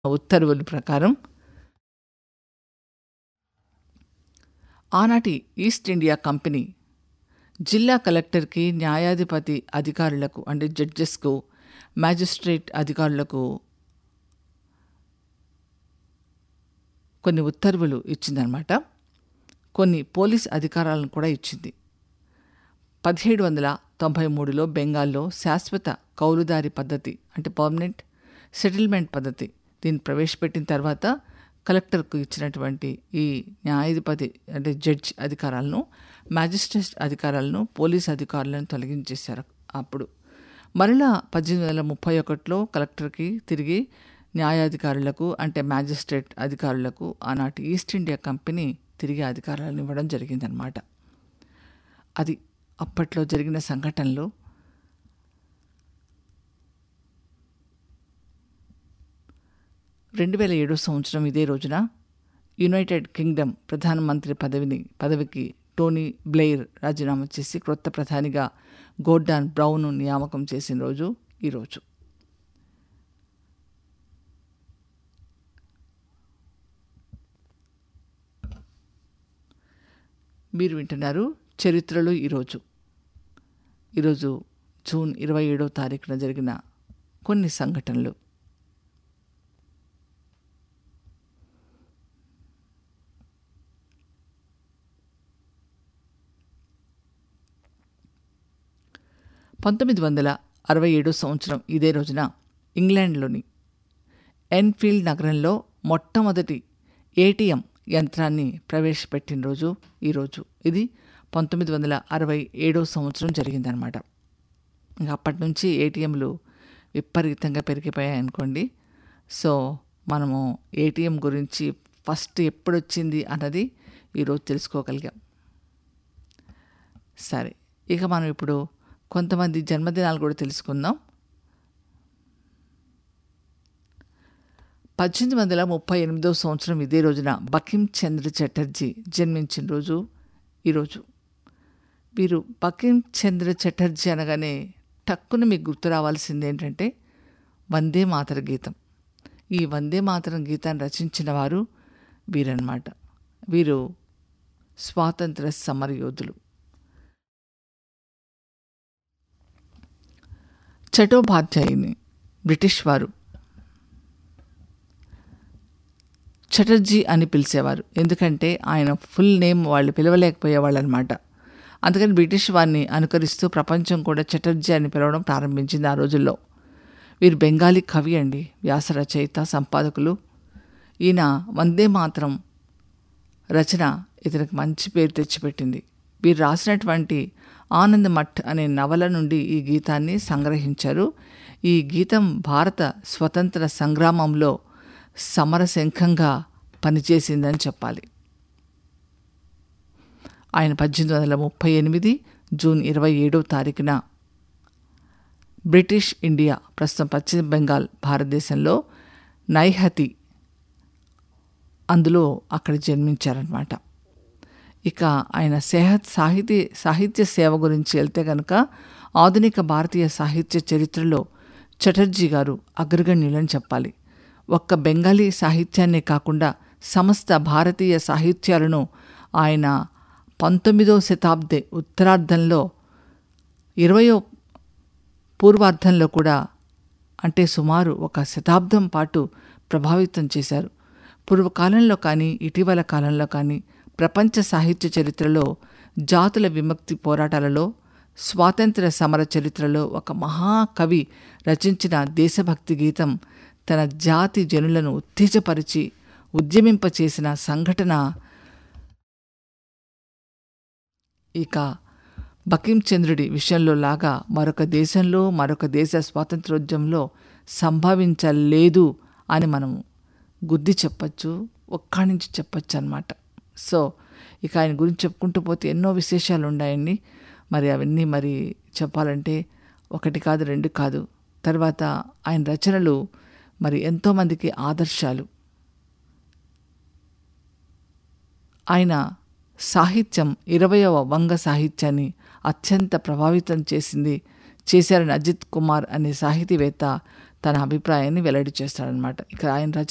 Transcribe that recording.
ఉత్తర్వుల ప్రకారం ఆనాటి ఈస్ట్ ఇండియా కంపెనీ జిల్లా కలెక్టర్కి న్యాయాధిపతి అధికారులకు అంటే జడ్జెస్కు మ్యాజిస్ట్రేట్ అధికారులకు కొన్ని ఉత్తర్వులు ఇచ్చిందనమాట కొన్ని పోలీస్ అధికారాలను కూడా ఇచ్చింది పదిహేడు వందల తొంభై మూడులో బెంగాల్లో శాశ్వత కౌలుదారి పద్ధతి అంటే పర్మనెంట్ సెటిల్మెంట్ పద్ధతి దీన్ని ప్రవేశపెట్టిన తర్వాత కలెక్టర్కు ఇచ్చినటువంటి ఈ న్యాయాధిపతి అంటే జడ్జ్ అధికారాలను మ్యాజిస్ట్రేట్ అధికారాలను పోలీస్ అధికారులను తొలగించేశారు అప్పుడు మరలా పద్దెనిమిది వందల ముప్పై ఒకటిలో కలెక్టర్కి తిరిగి న్యాయాధికారులకు అంటే మ్యాజిస్ట్రేట్ అధికారులకు ఆనాటి ఈస్ట్ ఇండియా కంపెనీ తిరిగి అధికారాలను ఇవ్వడం జరిగిందనమాట అది అప్పట్లో జరిగిన సంఘటనలు రెండు వేల ఏడో సంవత్సరం ఇదే రోజున యునైటెడ్ కింగ్డమ్ ప్రధానమంత్రి పదవిని పదవికి టోనీ బ్లెయిర్ రాజీనామా చేసి క్రొత్త ప్రధానిగా గోర్డాన్ బ్రౌన్ నియామకం చేసిన రోజు ఈరోజు మీరు వింటున్నారు చరిత్రలో ఈరోజు ఈరోజు జూన్ ఇరవై ఏడవ తారీఖున జరిగిన కొన్ని సంఘటనలు పంతొమ్మిది వందల అరవై ఏడో సంవత్సరం ఇదే రోజున ఇంగ్లాండ్లోని ఎన్ఫీల్డ్ నగరంలో మొట్టమొదటి ఏటీఎం యంత్రాన్ని ప్రవేశపెట్టిన రోజు ఈరోజు ఇది పంతొమ్మిది వందల అరవై ఏడో సంవత్సరం జరిగిందనమాట ఇంకా అప్పటి నుంచి ఏటీఎంలు విపరీతంగా పెరిగిపోయాయి అనుకోండి సో మనము ఏటీఎం గురించి ఫస్ట్ ఎప్పుడు వచ్చింది అన్నది ఈరోజు తెలుసుకోగలిగాం సరే ఇక మనం ఇప్పుడు కొంతమంది జన్మదినాలు కూడా తెలుసుకుందాం పద్దెనిమిది వందల ముప్పై ఎనిమిదవ సంవత్సరం ఇదే రోజున బకిం చంద్ర చటర్జీ జన్మించిన రోజు ఈరోజు వీరు బకిం చంద్ర చటర్జీ అనగానే టక్కున మీకు గుర్తు రావాల్సింది ఏంటంటే వందే మాతర గీతం ఈ వందే మాతరం గీతాన్ని రచించిన వారు వీరన్నమాట వీరు స్వాతంత్ర సమరయోధులు చటోపాధ్యాయుని బ్రిటిష్ వారు చటర్జీ అని పిలిచేవారు ఎందుకంటే ఆయన ఫుల్ నేమ్ వాళ్ళు పిలవలేకపోయేవాళ్ళు అనమాట అందుకని బ్రిటిష్ వారిని అనుకరిస్తూ ప్రపంచం కూడా చటర్జీ అని పిలవడం ప్రారంభించింది ఆ రోజుల్లో వీరు బెంగాలీ కవి అండి వ్యాస రచయిత సంపాదకులు ఈయన వందే మాత్రం రచన ఇతనికి మంచి పేరు తెచ్చిపెట్టింది వీరు రాసినటువంటి ఆనంద్ మఠ్ అనే నవల నుండి ఈ గీతాన్ని సంగ్రహించారు ఈ గీతం భారత స్వతంత్ర సంగ్రామంలో సమరశంఖంగా పనిచేసిందని చెప్పాలి ఆయన పద్దెనిమిది వందల ముప్పై ఎనిమిది జూన్ ఇరవై ఏడవ తారీఖున బ్రిటిష్ ఇండియా ప్రస్తుతం పశ్చిమ బెంగాల్ భారతదేశంలో నైహతి అందులో అక్కడ జన్మించారనమాట ఇక ఆయన సేహత్ సాహితీ సాహిత్య సేవ గురించి వెళ్తే కనుక ఆధునిక భారతీయ సాహిత్య చరిత్రలో చటర్జీ గారు అగ్రగణ్యులని చెప్పాలి ఒక్క బెంగాలీ సాహిత్యాన్నే కాకుండా సమస్త భారతీయ సాహిత్యాలను ఆయన పంతొమ్మిదో శతాబ్ది ఉత్తరార్ధంలో ఇరవయో పూర్వార్ధంలో కూడా అంటే సుమారు ఒక శతాబ్దం పాటు ప్రభావితం చేశారు పూర్వకాలంలో కానీ ఇటీవల కాలంలో కానీ ప్రపంచ సాహిత్య చరిత్రలో జాతుల విముక్తి పోరాటాలలో స్వాతంత్ర సమర చరిత్రలో ఒక మహాకవి రచించిన దేశభక్తి గీతం తన జాతి జనులను ఉత్తేజపరిచి ఉద్యమింపచేసిన సంఘటన ఇక బకించంద్రుడి విషయంలో లాగా మరొక దేశంలో మరొక దేశ స్వాతంత్రోద్యమంలో సంభవించలేదు అని మనం గుద్ది చెప్పచ్చు ఒక్కడి నుంచి చెప్పచ్చు అనమాట సో ఇక ఆయన గురించి చెప్పుకుంటూ పోతే ఎన్నో విశేషాలు ఉన్నాయండి మరి అవన్నీ మరి చెప్పాలంటే ఒకటి కాదు రెండు కాదు తర్వాత ఆయన రచనలు మరి ఎంతోమందికి ఆదర్శాలు ఆయన సాహిత్యం ఇరవయవ వంగ సాహిత్యాన్ని అత్యంత ప్రభావితం చేసింది చేశారని అజిత్ కుమార్ అనే సాహితీవేత్త తన అభిప్రాయాన్ని వెల్లడి చేస్తాడనమాట ఇక్కడ ఆయన రచన